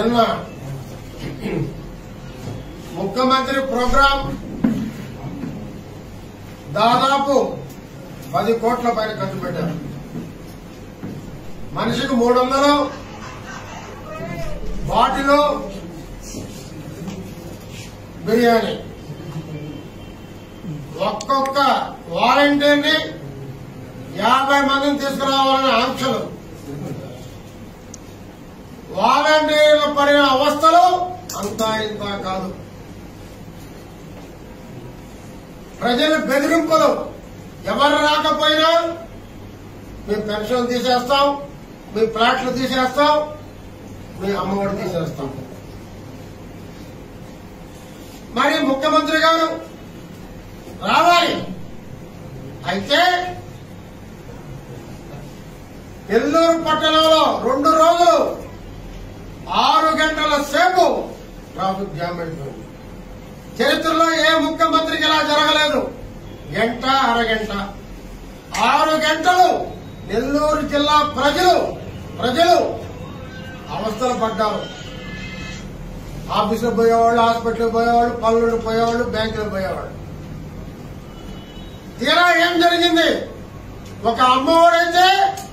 నిన్న ముఖ్యమంత్రి ప్రోగ్రాం దాదాపు పది కోట్ల పైన ఖర్చు పెట్టారు మనిషికి మూడు వందలు బాటిలు బిర్యానీ ఒక్కొక్క వాలంటీర్ని యాభై మందిని తీసుకురావాలనే ఆంక్షలు వాలంటీర్లు పడిన అవస్థలు అంతా ఇంత కాదు ప్రజల బెదిరింపులు ఎవరు రాకపోయినా మీ పెన్షన్ తీసేస్తాం మీ ప్లాట్లు తీసేస్తాం మీ అమ్మఒడి తీసేస్తాం మరి ముఖ్యమంత్రి గారు రావాలి అయితే నెల్లూరు పట్టణంలో రెండు రోజులు ఆరు గంటల సేపు ట్రాఫిక్ జామ్ అయిపోయింది చరిత్రలో ఏ ముఖ్యమంత్రికి ఇలా జరగలేదు గంట అరగంట ఆరు గంటలు నెల్లూరు జిల్లా ప్రజలు ప్రజలు అవస్థలు పడ్డారు ఆఫీసులో పోయేవాళ్ళు హాస్పిటల్కి పోయేవాళ్ళు పనులు పోయేవాళ్ళు బ్యాంకులో పోయేవాళ్ళు తీరా ఏం జరిగింది ఒక అమ్మఒడైతే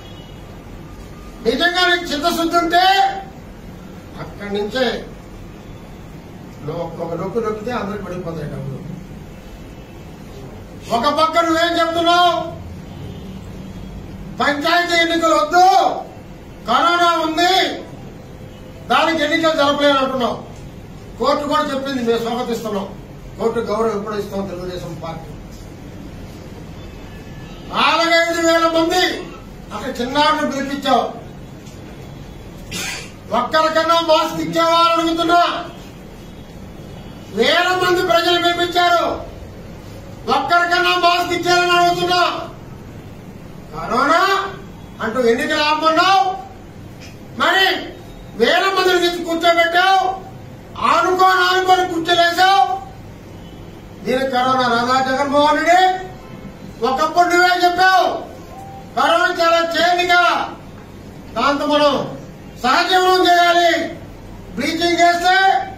నిజంగా నీకు చిత్తశుద్ధి ఉంటే అక్కడి నుంచే నువ్వు ఒక్కొక్క నొక్కి నొక్కితే అందరికి పడిపోతాయి డబ్బులు ఒక పక్క నువ్వేం చెప్తున్నావు పంచాయతీ ఎన్నికలు వద్దు కరోనా ఉంది దానికి ఎన్నికలు జరపలేని అంటున్నావు కోర్టు కూడా చెప్పింది మేము స్వాగతిస్తున్నాం కోర్టు గౌరవం ఎప్పుడు ఇస్తాం తెలుగుదేశం పార్టీ నాలుగైదు వేల మంది అక్కడ చిన్నారులు పిలిపించావు ఒక్కరికన్నా మాస్క్ ఇచ్చావా అని అడుగుతున్నా వేల మంది ప్రజలు పిలిపించారు ఒక్కరికన్నా మాస్క్ ఇచ్చారని అడుగుతున్నా కరోనా అంటూ ఎన్నికలు ఆపమన్నావు మరి వేల మందిని తెచ్చి కూర్చోబెట్టావు ఆనుకోని ఆనుకొని కూర్చోలేసావు దీనికి కరోనా రాదా జగన్మోహన్ రెడ్డి ఒకప్పుడు నువ్వే చెప్పావు కరోనా చాలా చేయండిగా దాంతో మనం సహజీవనం చేయాలి బ్లీచింగ్ వేస్తే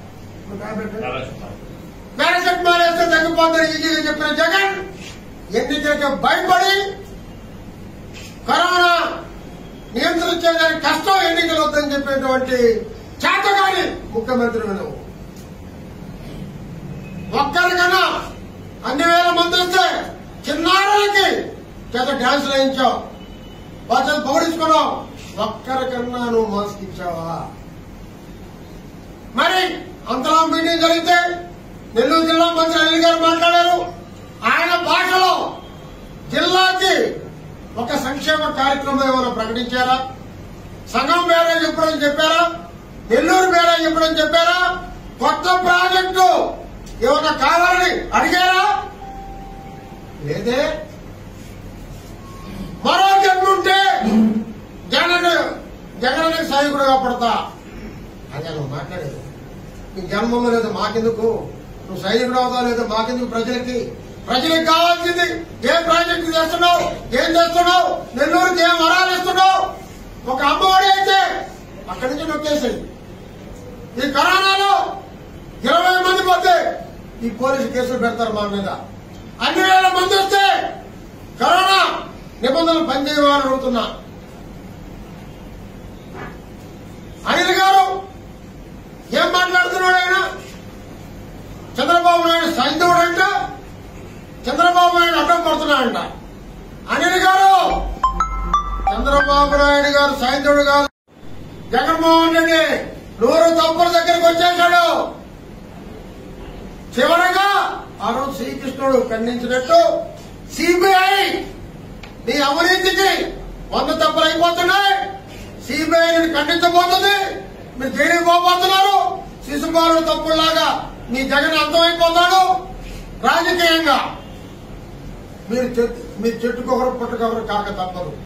పారాసెటమాల్ వేస్తే తగ్గిపోతుంది ఈజీగా చెప్పిన జగన్ ఎన్నికలకి భయపడి కరోనా నియంత్రించేదానికి కష్టం ఎన్నికలు వద్దని చెప్పేటువంటి చేతగాని ముఖ్యమంత్రి నువ్వు ఒక్కరికన్నా అన్ని వేల మంది వస్తే చిన్నారులకి చేత డ్యాన్సులు వేయించావు వాళ్ళ పౌడించుకున్నావు ఒక్కరికన్నా నువ్వు మాస్క్ ఇచ్చావా మరి అంతలా మీటింగ్ జరిగితే నెల్లూరు జిల్లా మంత్రి అనిల్ గారు మాట్లాడారు ఆయన భాషలో జిల్లాకి ఒక సంక్షేమ కార్యక్రమం ఏమైనా ప్రకటించారా సంఘం బ్యారేజ్ ఎప్పుడని చెప్పారా నెల్లూరు బ్యారేజ్ ఎప్పుడని చెప్పారా కొత్త ప్రాజెక్టు ఏమైనా కావాలని అడిగారా లేదే మరో జన్ముంటే జగన్ జగన్ సైనికుడుగా పడతా అదే నువ్వు మాట్లాడేది నీ జన్మం లేదు మాకెందుకు నువ్వు సైనికుడు అవుతావు లేదు మాకెందుకు ప్రజలకి ప్రజలకు కావాల్సింది ఏ ప్రాజెక్టు చేస్తున్నావు ఏం చేస్తున్నావు నెల్లూరుకి ఏం వరాలు ఇస్తున్నావు ఒక అమ్మఒడి అయితే అక్కడి నుంచి నొక్కేసాయి ఈ కరోనాలో ఇరవై మంది పోతే ఈ పోలీసు కేసులు పెడతారు మా మీద అన్ని వేల మంది వస్తే కరోనా నిబంధనలు పనిచేయవాలని అడుగుతున్నా అనిల్ గారు ఏం మాట్లాడుతున్నాడు ఆయన చంద్రబాబు నాయుడు సైంధవుడు అంట చంద్రబాబు నాయుడు అడ్డం పడుతున్నాడంట అనిల్ గారు చంద్రబాబు నాయుడు గారు సైంధవుడు కాదు జగన్మోహన్ రెడ్డి నూరు తప్పుల దగ్గరికి వచ్చేశాడు చివరగా ఆ రోజు శ్రీకృష్ణుడు ఖండించినట్టు సిబిఐ నీ అవినీతికి వంద తప్పులు అయిపోతున్నాయి సిబిఐ ఖండించబోతుంది మీరు జైలుకి పోబోతున్నారు శిశుపాలు తప్పుల్లాగా మీ జగన్ అర్థమైపోతాడు రాజకీయంగా మీరు చెట్టు మీరు చెట్టుకొకరు పుట్టుకొకరు కాక తప్పదు